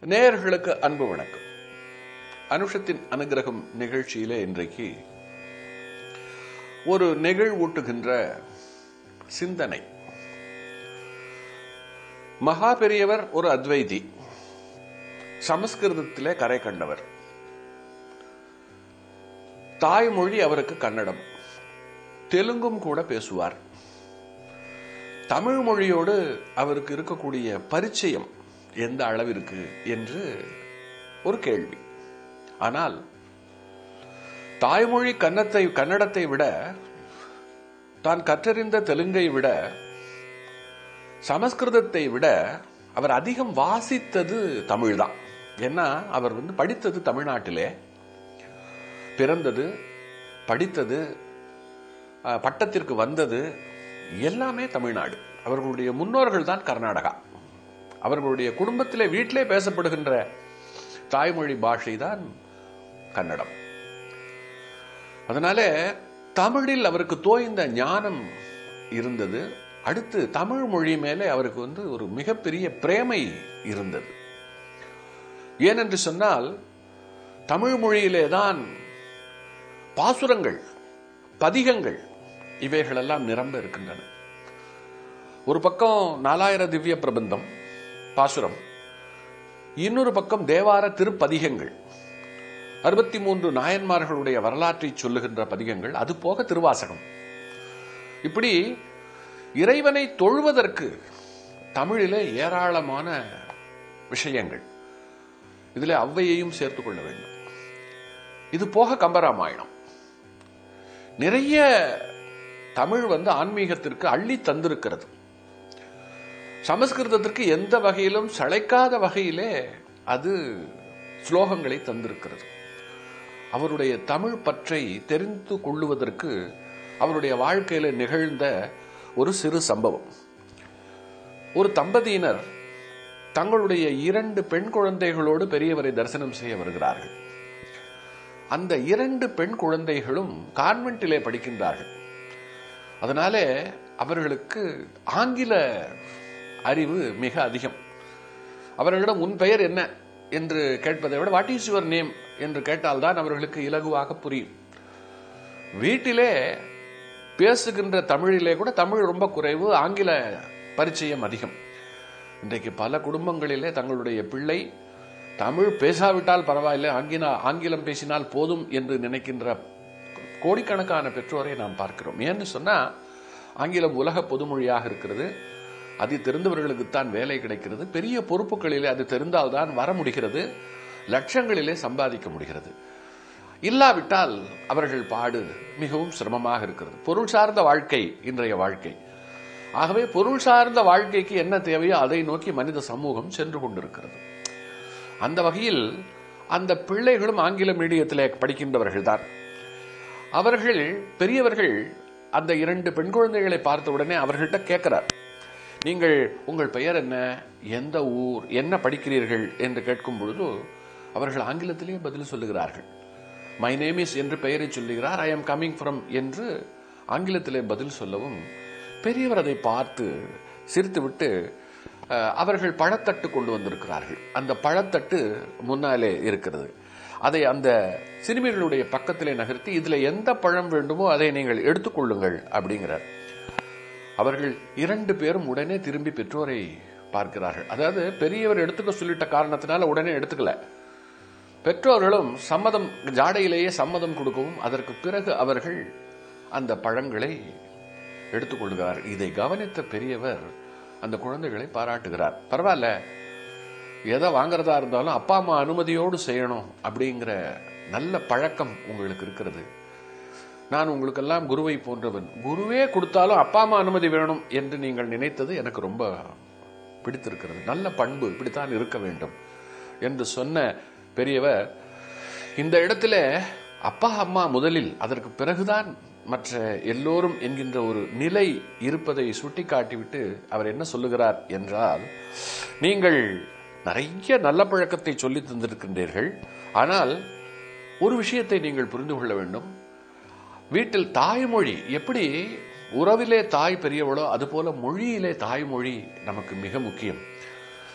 நேயர்களுக்கு அன்பு வணக்கம் அனுஷத்தின் அனுகிரகம் நிகழ்ச்சியிலே இன்றைக்கு ஒரு நெகிழ்வூட்டுகின்ற சிந்தனை மகா பெரியவர் ஒரு அத்வைதி சமஸ்கிருதத்திலே கரை கண்டவர் தாய்மொழி அவருக்கு கன்னடம் தெலுங்கும் கூட பேசுவார் தமிழ் மொழியோடு அவருக்கு இருக்கக்கூடிய பரிச்சயம் எந்த அளவிற்கு என்று ஒரு கேள்வி ஆனால் தாய்மொழி கன்னத்தை கன்னடத்தை விட தான் கற்றறிந்த தெலுங்கை விட சமஸ்கிருதத்தை விட அவர் அதிகம் வாசித்தது தமிழ்தான் ஏன்னா அவர் வந்து படித்தது தமிழ்நாட்டிலே பிறந்தது படித்தது அஹ், பட்டத்திற்கு வந்தது எல்லாமே தமிழ்நாடு அவர்களுடைய முன்னோர்கள் தான் கர்நாடகா அவர்களுடைய குடும்பத்திலே வீட்டிலே பேசப்படுகின்ற தாய்மொழி பாஷை தான் கன்னடம் அதனால தமிழில் அவருக்கு தோய்ந்த ஞானம் இருந்தது அடுத்து தமிழ் மொழி மேலே அவருக்கு வந்து ஒரு மிகப்பெரிய பிரேமை இருந்தது ஏனென்று சொன்னால் தமிழ் மொழியிலே தான் பாசுரங்கள் பதிகங்கள் இவைகளெல்லாம் நிரம்ப இருக்கின்றன ஒரு பக்கம் நாலாயிர திவ்ய பிரபந்தம் பாசுரம் இன்னொரு பக்கம் தேவார திருப்பதிகங்கள் அறுபத்தி மூன்று நாயன்மார்களுடைய வரலாற்றை சொல்லுகின்ற பதிகங்கள் அது போக திருவாசகம் இப்படி இறைவனை தொழுவதற்கு தமிழிலே ஏராளமான விஷயங்கள் இதில் ஔவையையும் சேர்த்துக் கொள்ள வேண்டும் இது போக கம்பராமாயணம் நிறைய தமிழ் வந்து ஆன்மீகத்திற்கு அள்ளி தந்திருக்கிறது சமஸ்கிருதத்திற்கு எந்த வகையிலும் சளைக்காத வகையிலே அது ஸ்லோகங்களை தந்திருக்கிறது அவருடைய தமிழ் பற்றை தெரிந்து கொள்ளுவதற்கு அவருடைய வாழ்க்கையில நிகழ்ந்த ஒரு சிறு சம்பவம் ஒரு தம்பதியினர் தங்களுடைய இரண்டு பெண் குழந்தைகளோடு பெரியவரை தரிசனம் செய்ய வருகிறார்கள் அந்த இரண்டு பெண் குழந்தைகளும் கான்வென்ட்டிலே படிக்கின்றார்கள் அதனாலே அவர்களுக்கு ஆங்கில அறிவு மிக அதிகம் அவர்களிடம் உன் பெயர் என்ன என்று கேட்பதை விட வாட் இஸ் யுவர் நேம் என்று கேட்டால்தான் அவர்களுக்கு இலகுவாக புரியும் வீட்டிலே பேசுகின்ற தமிழிலே கூட தமிழ் ரொம்ப குறைவு ஆங்கில பரிச்சயம் அதிகம் இன்றைக்கு பல குடும்பங்களிலே தங்களுடைய பிள்ளை தமிழ் பேசாவிட்டால் பரவாயில்லை ஆங்கில ஆங்கிலம் பேசினால் போதும் என்று நினைக்கின்ற கோடிக்கணக்கான பெற்றோரை நாம் பார்க்கிறோம் ஏன்னு சொன்னா ஆங்கிலம் உலக பொதுமொழியாக இருக்கிறது அது தெரிந்தவர்களுக்குத்தான் வேலை கிடைக்கிறது பெரிய பொறுப்புகளிலே அது தெரிந்தால்தான் வர முடிகிறது லட்சங்களிலே சம்பாதிக்க முடிகிறது இல்லாவிட்டால் அவர்கள் பாடு மிகவும் சிரமமாக இருக்கிறது பொருள் சார்ந்த வாழ்க்கை இன்றைய வாழ்க்கை ஆகவே பொருள் சார்ந்த வாழ்க்கைக்கு என்ன தேவையோ அதை நோக்கி மனித சமூகம் சென்று கொண்டிருக்கிறது அந்த வகையில் அந்த பிள்ளைகளும் ஆங்கில மீடியத்திலே படிக்கின்றவர்கள் தான் அவர்கள் பெரியவர்கள் அந்த இரண்டு பெண் குழந்தைகளை பார்த்த உடனே அவர்கள்ட்ட கேட்கிறார் நீங்கள் உங்கள் பெயர் என்ன எந்த ஊர் என்ன படிக்கிறீர்கள் என்று கேட்கும் பொழுது அவர்கள் ஆங்கிலத்திலேயே பதில் சொல்லுகிறார்கள் மை நேம் இஸ் என்று பெயரை சொல்லுகிறார் ஐ எம் கம்மிங் ஃப்ரம் என்று ஆங்கிலத்திலே பதில் சொல்லவும் பெரியவர் அதை பார்த்து சிரித்துவிட்டு அஹ், அவர்கள் பழத்தட்டு கொண்டு வந்திருக்கிறார்கள் அந்த பழத்தட்டு முன்னாலே இருக்கிறது அதை அந்த சிறுமிகளுடைய பக்கத்திலே நகர்த்தி இதுல எந்த பழம் வேண்டுமோ அதை நீங்கள் எடுத்துக்கொள்ளுங்கள் அப்படிங்கிறார் அவர்கள் இரண்டு பேரும் உடனே திரும்பி பெற்றோரை பார்க்கிறார்கள் அதாவது பெரியவர் எடுத்துக்க சொல்லிட்ட காரணத்தினால உடனே எடுத்துக்கல பெற்றோர்களும் சம்மதம் ஜாடையிலேயே சம்மதம் கொடுக்கவும் அதற்கு பிறகு அவர்கள் அந்த பழங்களை எடுத்துக்கொள்கிறார்கள் இதை கவனித்த பெரியவர் அந்த குழந்தைகளை பாராட்டுகிறார் பரவாயில்ல எதை வாங்குறதா இருந்தாலும் அப்பா அம்மா அனுமதியோடு செய்யணும் அப்படிங்கிற நல்ல பழக்கம் உங்களுக்கு இருக்கிறது நான் உங்களுக்கெல்லாம் குருவை போன்றவன் குருவே கொடுத்தாலும் அப்பா அம்மா அனுமதி வேணும் என்று நீங்கள் நினைத்தது எனக்கு ரொம்ப பிடித்திருக்கிறது நல்ல பண்பு இப்படித்தான் இருக்க வேண்டும் என்று சொன்ன பெரியவர் இந்த இடத்துல அப்பா அம்மா முதலில் அதற்கு பிறகுதான் மற்ற எல்லோரும் என்கின்ற ஒரு நிலை இருப்பதை சுட்டிக்காட்டிவிட்டு அவர் என்ன சொல்லுகிறார் என்றால் நீங்கள் நிறைய நல்ல பழக்கத்தை சொல்லி தந்திருக்கின்றீர்கள் ஆனால் ஒரு விஷயத்தை நீங்கள் புரிந்து கொள்ள வேண்டும் வீட்டில் தாய்மொழி எப்படி உறவிலே தாய் பெரியவளோ அதுபோல மொழியிலே தாய்மொழி நமக்கு மிக முக்கியம்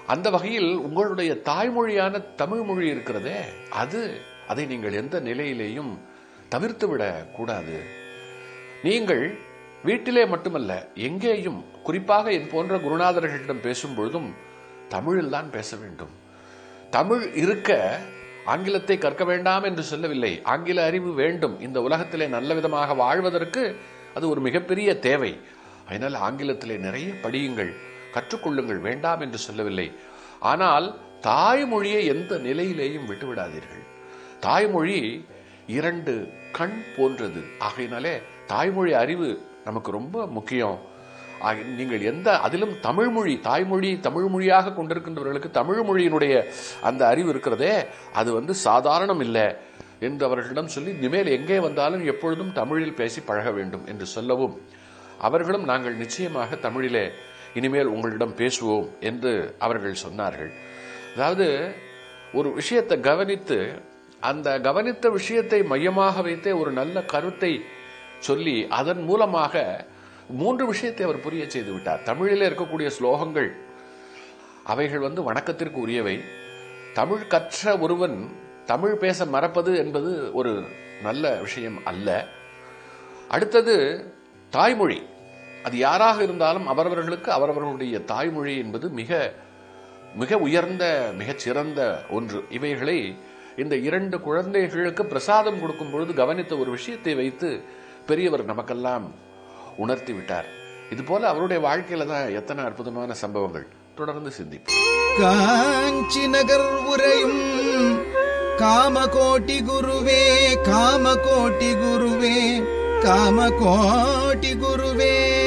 அந்த வகையில் உங்களுடைய தாய்மொழியான தமிழ் மொழி இருக்கிறதே அது அதை நீங்கள் எந்த நிலையிலேயும் தவிர்த்து விட கூடாது நீங்கள் வீட்டிலே மட்டுமல்ல எங்கேயும் குறிப்பாக என் போன்ற குருநாதர்களிடம் பேசும் பொழுதும் தமிழில் தான் பேச வேண்டும் தமிழ் இருக்க ஆங்கிலத்தை கற்க வேண்டாம் என்று சொல்லவில்லை ஆங்கில அறிவு வேண்டும் இந்த உலகத்திலே நல்ல விதமாக வாழ்வதற்கு அது ஒரு மிகப்பெரிய தேவை அதனால் ஆங்கிலத்திலே நிறைய படியுங்கள் கற்றுக்கொள்ளுங்கள் வேண்டாம் என்று சொல்லவில்லை ஆனால் தாய்மொழியை எந்த நிலையிலேயும் விட்டுவிடாதீர்கள் தாய்மொழி இரண்டு கண் போன்றது ஆகையினாலே தாய்மொழி அறிவு நமக்கு ரொம்ப முக்கியம் ஆக- நீங்கள் எந்த அதிலும் தமிழ் மொழி தாய்மொழி தமிழ் மொழியாக கொண்டிருக்கின்றவர்களுக்கு தமிழ் மொழியினுடைய அந்த அறிவு இருக்கிறதே அது வந்து சாதாரணம் இல்லை என்று அவர்களிடம் சொல்லி இனிமேல் எங்கே வந்தாலும் எப்பொழுதும் தமிழில் பேசி பழக வேண்டும் என்று சொல்லவும் அவர்களும் நாங்கள் நிச்சயமாக தமிழிலே இனிமேல் உங்களிடம் பேசுவோம் என்று அவர்கள் சொன்னார்கள் அதாவது ஒரு விஷயத்தை கவனித்து அந்த கவனித்த விஷயத்தை மையமாக வைத்தே ஒரு நல்ல கருத்தை சொல்லி அதன் மூலமாக மூன்று விஷயத்தை அவர் புரிய செய்து விட்டார் தமிழிலே இருக்கக்கூடிய ஸ்லோகங்கள் அவைகள் வந்து வணக்கத்திற்கு உரியவை தமிழ் கற்ற ஒருவன் தமிழ் பேச மறப்பது என்பது ஒரு நல்ல விஷயம் அல்ல அடுத்தது தாய்மொழி அது யாராக இருந்தாலும் அவரவர்களுக்கு அவரவர்களுடைய தாய்மொழி என்பது மிக மிக உயர்ந்த மிகச் சிறந்த ஒன்று இவைகளை இந்த இரண்டு குழந்தைகளுக்கு பிரசாதம் கொடுக்கும் பொழுது கவனித்த ஒரு விஷயத்தை வைத்து பெரியவர் நமக்கெல்லாம் உணர்த்தி விட்டார் இது போல அவருடைய வாழ்க்கையில தான் எத்தனை அற்புதமான சம்பவங்கள் தொடர்ந்து சிந்திப்போம் காஞ்சி நகர் உரையும் காமகோட்டி குருவே காமகோட்டி குருவே காமகோட்டி குருவே